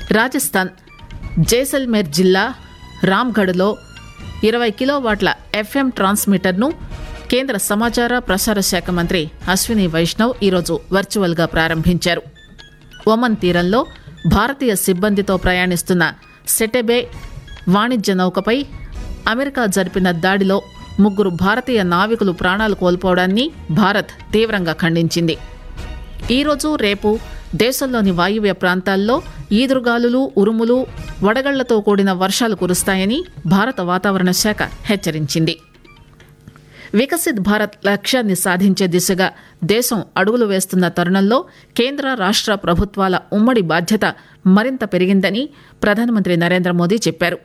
రాజస్థాన్ జైసల్మేర్ జిల్లా రామ్గఢ్లో ఇరవై కిలోవాట్ల ఎఫ్ఎం ట్రాన్స్మిటర్ను కేంద్ర సమాచార ప్రసార శాఖ మంత్రి అశ్విని వైష్ణవ్ ఈరోజు వర్చువల్గా ప్రారంభించారు ఒమన్ తీరంలో భారతీయ సిబ్బందితో ప్రయాణిస్తున్న సెటెబే వాణిజ్య నౌకపై అమెరికా జరిపిన దాడిలో ముగ్గురు భారతీయ నావికులు ప్రాణాలు కోల్పోవడాన్ని భారత్ తీవ్రంగా ఖండించింది ఈరోజు రేపు దేశంలోని వాయువ్య ప్రాంతాల్లో ఈదురుగాలులు ఉరుములు వడగళ్లతో కూడిన వర్షాలు కురుస్తాయని భారత వాతావరణ శాఖ హెచ్చరించింది వికసిత్ భారత్ లక్ష్యాన్ని సాధించే దిశగా దేశం అడుగులు వేస్తున్న తరుణంలో కేంద్ర రాష్ట్ర ప్రభుత్వాల ఉమ్మడి బాధ్యత మరింత పెరిగిందని ప్రధానమంత్రి నరేంద్ర మోదీ చెప్పారు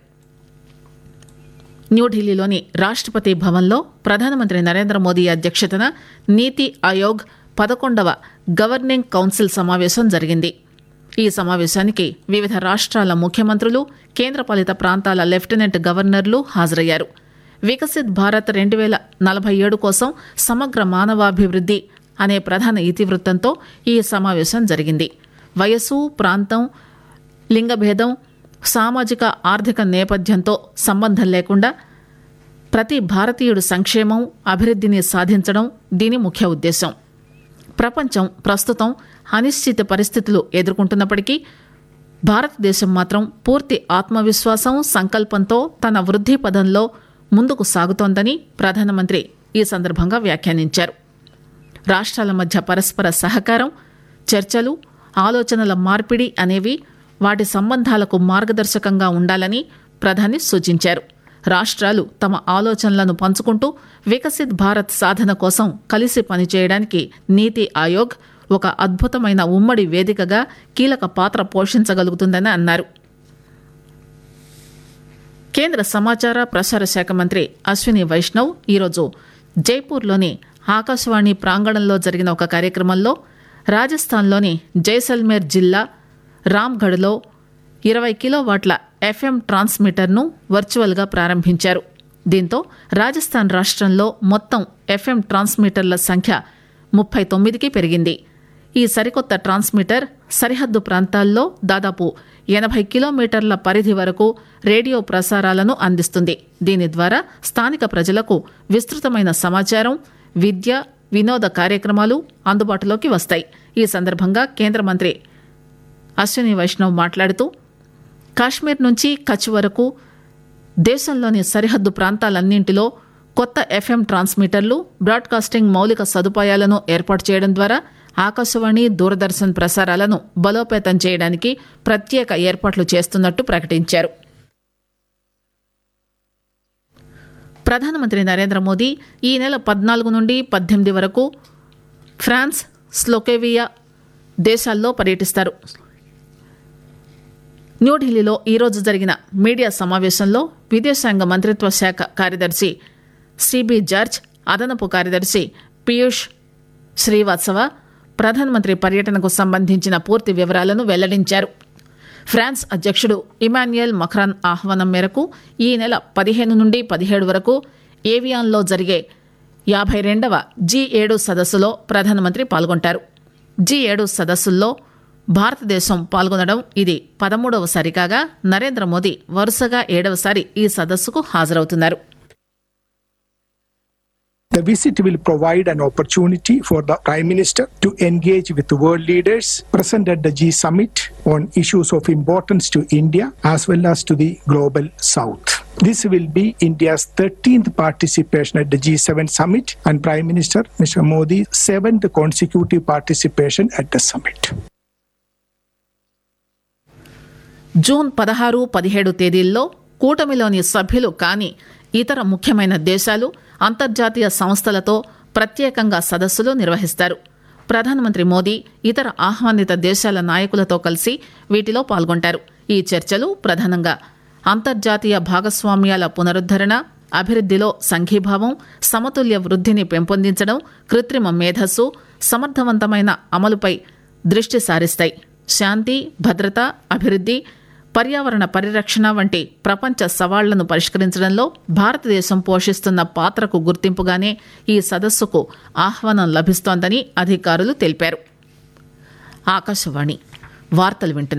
న్యూఢిల్లీలోని రాష్ట్రపతి భవన్లో ప్రధానమంత్రి నరేంద్ర మోదీ అధ్యక్షతన నీతి ఆయోగ్ పదకొండవ గవర్నింగ్ కౌన్సిల్ సమావేశం జరిగింది ఈ సమావేశానికి వివిధ రాష్ట్రాల ముఖ్యమంత్రులు కేంద్రపాలిత ప్రాంతాల లెఫ్టినెంట్ గవర్నర్లు హాజరయ్యారు వికసిత్ భారత్ రెండు వేల నలభై ఏడు కోసం సమగ్ర మానవాభివృద్ధి అనే ప్రధాన ఇతివృత్తంతో ఈ సమావేశం జరిగింది వయస్సు ప్రాంతం లింగభేదం సామాజిక ఆర్థిక నేపథ్యంతో సంబంధం లేకుండా ప్రతి భారతీయుడు సంక్షేమం అభివృద్ధిని సాధించడం దీని ముఖ్య ఉద్దేశం ప్రపంచం ప్రస్తుతం అనిశ్చిత పరిస్థితులు ఎదుర్కొంటున్నప్పటికీ భారతదేశం మాత్రం పూర్తి ఆత్మవిశ్వాసం సంకల్పంతో తన వృద్ధి పదంలో ముందుకు సాగుతోందని ప్రధానమంత్రి ఈ సందర్భంగా వ్యాఖ్యానించారు రాష్ట్రాల మధ్య పరస్పర సహకారం చర్చలు ఆలోచనల మార్పిడి అనేవి వాటి సంబంధాలకు మార్గదర్శకంగా ఉండాలని ప్రధాని సూచించారు రాష్ట్రాలు తమ ఆలోచనలను పంచుకుంటూ వికసిత్ భారత్ సాధన కోసం కలిసి పనిచేయడానికి నీతి ఆయోగ్ ఒక అద్భుతమైన ఉమ్మడి వేదికగా కీలక పాత్ర పోషించగలుగుతుందని అన్నారు కేంద్ర సమాచార ప్రసార శాఖ మంత్రి అశ్విని వైష్ణవ్ ఈరోజు జైపూర్లోని ఆకాశవాణి ప్రాంగణంలో జరిగిన ఒక కార్యక్రమంలో రాజస్థాన్లోని జైసల్మేర్ జిల్లా రామ్గఢ్లో ఇరవై కిలోవాట్ల ఎఫ్ఎం ట్రాన్స్మిటర్ను వర్చువల్గా ప్రారంభించారు దీంతో రాజస్థాన్ రాష్ట్రంలో మొత్తం ఎఫ్ఎం ట్రాన్స్మిటర్ల సంఖ్య ముప్పై తొమ్మిదికి పెరిగింది ఈ సరికొత్త ట్రాన్స్మిటర్ సరిహద్దు ప్రాంతాల్లో దాదాపు ఎనభై కిలోమీటర్ల పరిధి వరకు రేడియో ప్రసారాలను అందిస్తుంది దీని ద్వారా స్థానిక ప్రజలకు విస్తృతమైన సమాచారం విద్య వినోద కార్యక్రమాలు అందుబాటులోకి వస్తాయి ఈ సందర్భంగా కేంద్ర మంత్రి అశ్విని వైష్ణవ్ మాట్లాడుతూ కాశ్మీర్ నుంచి కచ్ వరకు దేశంలోని సరిహద్దు ప్రాంతాలన్నింటిలో కొత్త ఎఫ్ఎం ట్రాన్స్మిటర్లు బ్రాడ్కాస్టింగ్ మౌలిక సదుపాయాలను ఏర్పాటు చేయడం ద్వారా ఆకాశవాణి దూరదర్శన్ ప్రసారాలను బలోపేతం చేయడానికి ప్రత్యేక ఏర్పాట్లు చేస్తున్నట్టు ప్రకటించారు ప్రధానమంత్రి నరేంద్ర మోదీ ఈ నెల పద్నాలుగు నుండి పద్దెనిమిది వరకు ఫ్రాన్స్ స్లోకేవియా దేశాల్లో పర్యటిస్తారు న్యూఢిల్లీలో ఈరోజు జరిగిన మీడియా సమావేశంలో విదేశాంగ మంత్రిత్వ శాఖ కార్యదర్శి సిబి జార్జ్ అదనపు కార్యదర్శి పీయూష్ శ్రీవాత్సవ ప్రధానమంత్రి పర్యటనకు సంబంధించిన పూర్తి వివరాలను వెల్లడించారు ఫ్రాన్స్ అధ్యక్షుడు ఇమాన్యుయల్ మఖ్రాన్ ఆహ్వానం మేరకు ఈ నెల పదిహేను నుండి పదిహేడు వరకు ఏవియాన్లో జరిగే యాభై రెండవ జీ ఏడు సదస్సులో ప్రధానమంత్రి పాల్గొంటారు జీ ఏడు సదస్సుల్లో భారతదేశం పాల్గొనడం ఇది పదమూడవసారి కాగా నరేంద్ర మోదీ వరుసగా ఏడవసారి ఈ సదస్సుకు హాజరవుతున్నారు The visit will provide an opportunity for the Prime Minister to engage with world leaders present at the G Summit on issues of importance to India as well as to the global South. This will be India's 13th participation at the G7 summit and Prime Minister Mr. Modi's seventh consecutive participation at the summit. June పదహారు పదిహేడు తేదీల్లో కూటమిలోని సభ్యులు కాని ఇతర ముఖ్యమైన దేశాలు అంతర్జాతీయ సంస్థలతో ప్రత్యేకంగా సదస్సులు నిర్వహిస్తారు ప్రధానమంత్రి మోదీ ఇతర ఆహ్వానిత దేశాల నాయకులతో కలిసి వీటిలో పాల్గొంటారు ఈ చర్చలు ప్రధానంగా అంతర్జాతీయ భాగస్వామ్యాల పునరుద్దరణ అభివృద్ధిలో సంఘీభావం సమతుల్య వృద్ధిని పెంపొందించడం కృత్రిమ మేధస్సు సమర్థవంతమైన అమలుపై దృష్టి సారిస్తాయి శాంతి భద్రత అభివృద్ధి పర్యావరణ పరిరక్షణ వంటి ప్రపంచ సవాళ్లను పరిష్కరించడంలో భారతదేశం పోషిస్తున్న పాత్రకు గుర్తింపుగానే ఈ సదస్సుకు ఆహ్వానం లభిస్తోందని అధికారులు తెలిపారు ఆకాశవాణి వార్తలు వింటున్నారు